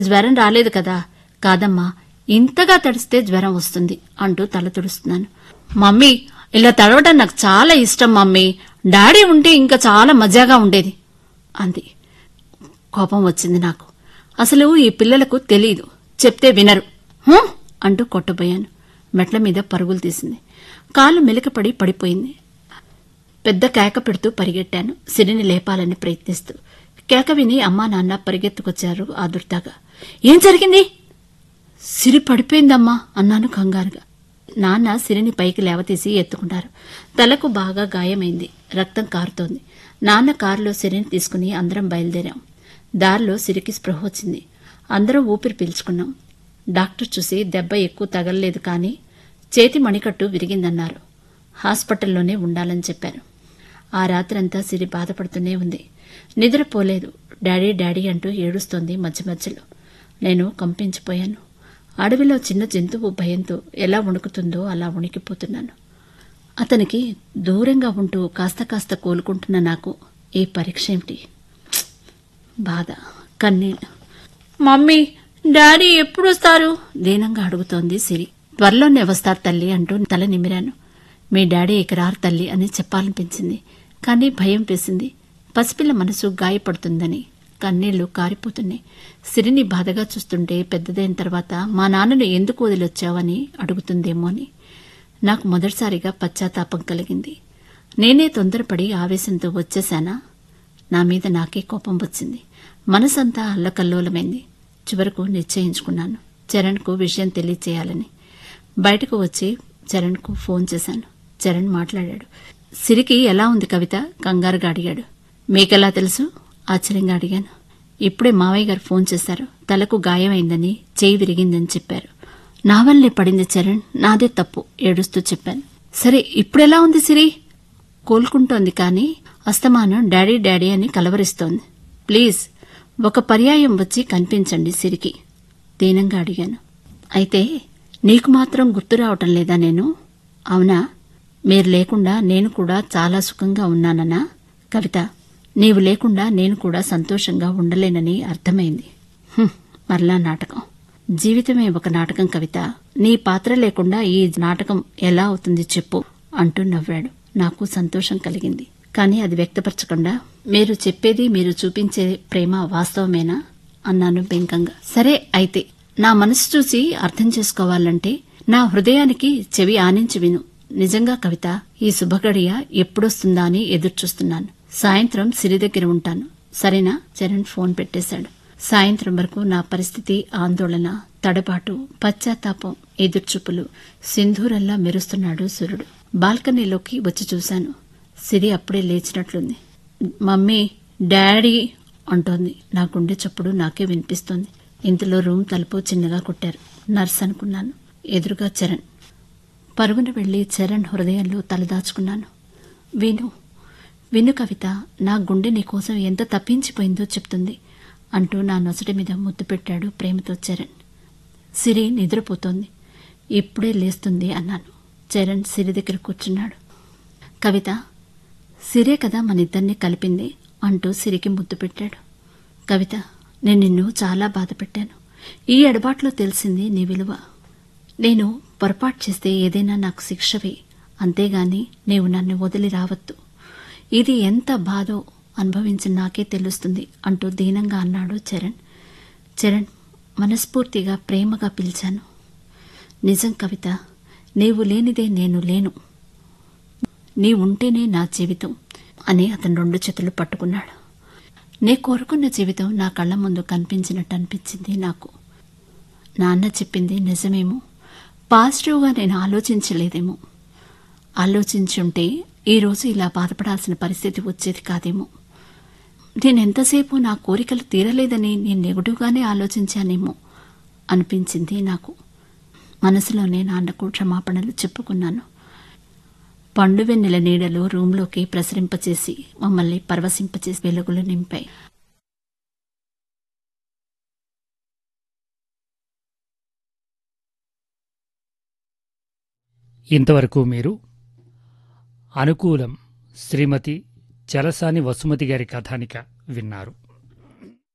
జ్వరం రాలేదు కదా కాదమ్మా ఇంతగా తడిస్తే జ్వరం వస్తుంది అంటూ తల తుడుస్తున్నాను మమ్మీ ఇలా తడవటం నాకు చాలా ఇష్టం మమ్మీ డాడీ ఉంటే ఇంకా చాలా మజాగా ఉండేది అంది కోపం వచ్చింది నాకు అసలు ఈ పిల్లలకు తెలీదు చెప్తే వినరు "హూ?" అంటూ కొట్టబోయాను మెట్ల మీద పరుగులు తీసింది కాలు మెలికపడి పడిపోయింది పెద్ద కేక పెడుతూ పరిగెట్టాను సిరిని లేపాలని ప్రయత్నిస్తూ కేక విని అమ్మా నాన్న పరిగెత్తుకొచ్చారు ఆదుర్దాగా ఏం జరిగింది సిరి పడిపోయిందమ్మా అన్నాను కంగారుగా నాన్న సిరిని పైకి లేవతీసి ఎత్తుకున్నారు తలకు బాగా గాయమైంది రక్తం కారుతోంది నాన్న కారులో సిరిని తీసుకుని అందరం బయలుదేరాం దారిలో సిరికి స్పృహ వచ్చింది అందరం ఊపిరి పీల్చుకున్నాం డాక్టర్ చూసి దెబ్బ ఎక్కువ తగలలేదు కానీ చేతి మణికట్టు విరిగిందన్నారు హాస్పిటల్లోనే ఉండాలని చెప్పారు ఆ రాత్రంతా సిరి బాధపడుతూనే ఉంది నిద్రపోలేదు డాడీ డాడీ అంటూ ఏడుస్తోంది మధ్య మధ్యలో నేను కంపించిపోయాను అడవిలో చిన్న జంతువు భయంతో ఎలా వణుకుతుందో అలా వణికిపోతున్నాను అతనికి దూరంగా ఉంటూ కాస్త కాస్త కోలుకుంటున్న నాకు ఈ పరీక్ష ఏమిటి ప్చ్! బాధ కన్నీళ్ళు మమ్మీ డాడీ ఎప్పుడు వస్తారు దీనంగా అడుగుతోంది సిరి త్వరలోనే వస్తారు తల్లి అంటూ తల నిమిరాను మీ డాడీ ఇక రారు తల్లి అని చెప్పాలనిపించింది కానీ భయం వేసింది పసిపిల్ల మనసు గాయపడుతుందని కన్నీళ్లు కారిపోతున్నాయి సిరిని బాధగా చూస్తుంటే పెద్దదైన తర్వాత మా నాన్నను ఎందుకు వదిలొచ్చావని అడుగుతుందేమో అని నాకు మొదటిసారిగా పశ్చాత్తాపం కలిగింది నేనే తొందరపడి ఆవేశంతో వచ్చేశానా నా మీద నాకే కోపం వచ్చింది మనసంతా అల్లకల్లోలమైంది చివరకు నిశ్చయించుకున్నాను చరణ్కు విషయం తెలియచేయాలని బయటకు వచ్చి చరణ్కు ఫోన్ చేశాను చరణ్ మాట్లాడాడు సిరికి ఎలా ఉంది కవిత కంగారుగా అడిగాడు మీకెలా తెలుసు ఆశ్చర్యంగా అడిగాను ఇప్పుడే మావయ్య గారు ఫోన్ చేశారు తలకు గాయమైందని చేయి విరిగిందని చెప్పారు నా వల్లే పడింది చరణ్ నాదే తప్పు ఏడుస్తూ చెప్పాను సరే ఇప్పుడెలా ఉంది సిరి కోలుకుంటోంది కానీ అస్తమానం డాడీ డాడీ అని కలవరిస్తోంది ప్లీజ్ ఒక పర్యాయం వచ్చి కనిపించండి సిరికి దీనంగా అడిగాను అయితే నీకు మాత్రం గుర్తు రావటం లేదా నేను అవునా మీరు లేకుండా నేను కూడా చాలా సుఖంగా ఉన్నాననా కవిత నీవు లేకుండా నేను కూడా సంతోషంగా ఉండలేనని అర్థమైంది హుం, మరలా నాటకం జీవితమే ఒక నాటకం కవిత నీ పాత్ర లేకుండా ఈ నాటకం ఎలా అవుతుంది చెప్పు అంటూ నవ్వాడు నాకు సంతోషం కలిగింది కానీ అది వ్యక్తపరచకుండా మీరు చెప్పేది మీరు చూపించే ప్రేమ వాస్తవమేనా అన్నాను బెంకంగా సరే అయితే నా మనసు చూసి అర్థం చేసుకోవాలంటే నా హృదయానికి చెవి ఆనించి విను నిజంగా కవిత ఈ శుభగడియ ఎప్పుడొస్తుందా అని ఎదురుచూస్తున్నాను సాయంత్రం సిరి దగ్గర ఉంటాను సరేనా చరణ్ ఫోన్ పెట్టేశాడు సాయంత్రం వరకు నా పరిస్థితి ఆందోళన తడబాటు పశ్చాత్తాపం ఎదుర్చూపులు సింధూరల్లా మెరుస్తున్నాడు సూర్యుడు బాల్కనీలోకి వచ్చి చూశాను సిరి అప్పుడే లేచినట్లుంది మమ్మీ డాడీ అంటోంది నా గుండె చప్పుడు నాకే వినిపిస్తోంది ఇంతలో రూమ్ తలుపు చిన్నగా కొట్టారు నర్స్ అనుకున్నాను ఎదురుగా చరణ్ పరుగున వెళ్లి చరణ్ హృదయంలో తలదాచుకున్నాను విను విను కవిత నా గుండె నీకోసం ఎంత తప్పించిపోయిందో చెప్తుంది అంటూ నా నొసటి మీద ముద్దు పెట్టాడు ప్రేమతో చరణ్ సిరి నిద్రపోతోంది ఇప్పుడే లేస్తుంది అన్నాను చరణ్ సిరి దగ్గర కూర్చున్నాడు కవిత సిరే కదా మన ఇద్దరిని కలిపింది అంటూ సిరికి ముద్దు పెట్టాడు కవిత నేను నిన్ను చాలా బాధ పెట్టాను ఈ ఎడబాట్లో తెలిసింది నీ విలువ నేను పొరపాటు చేస్తే ఏదైనా నాకు శిక్షవే అంతేగాని నీవు నన్ను వదిలి రావద్దు ఇది ఎంత బాధో అనుభవించి నాకే తెలుస్తుంది అంటూ దీనంగా అన్నాడు చరణ్ చరణ్ మనస్ఫూర్తిగా ప్రేమగా పిలిచాను నిజం కవిత నీవు లేనిదే నేను లేను నీ ఉంటేనే నా జీవితం అని అతను రెండు చేతులు పట్టుకున్నాడు నే కోరుకున్న జీవితం నా కళ్ళ ముందు కనిపించినట్టు అనిపించింది నాకు నాన్న చెప్పింది నిజమేమో పాజిటివ్గా నేను ఆలోచించలేదేమో ఆలోచించుంటే ఈరోజు ఇలా బాధపడాల్సిన పరిస్థితి వచ్చేది కాదేమో నేను ఎంతసేపు నా కోరికలు తీరలేదని నేను నెగటివ్గానే ఆలోచించానేమో అనిపించింది నాకు మనసులోనే నాన్నకు క్షమాపణలు చెప్పుకున్నాను పండు వెన్నెల నీడలు రూంలోకి ప్రసరింపచేసి మమ్మల్ని పరవశింపచేసి వెలుగులు నింపాయి ఇంతవరకు మీరు అనుకూలం శ్రీమతి చలసాని వసుమతి గారి కథానిక విన్నారు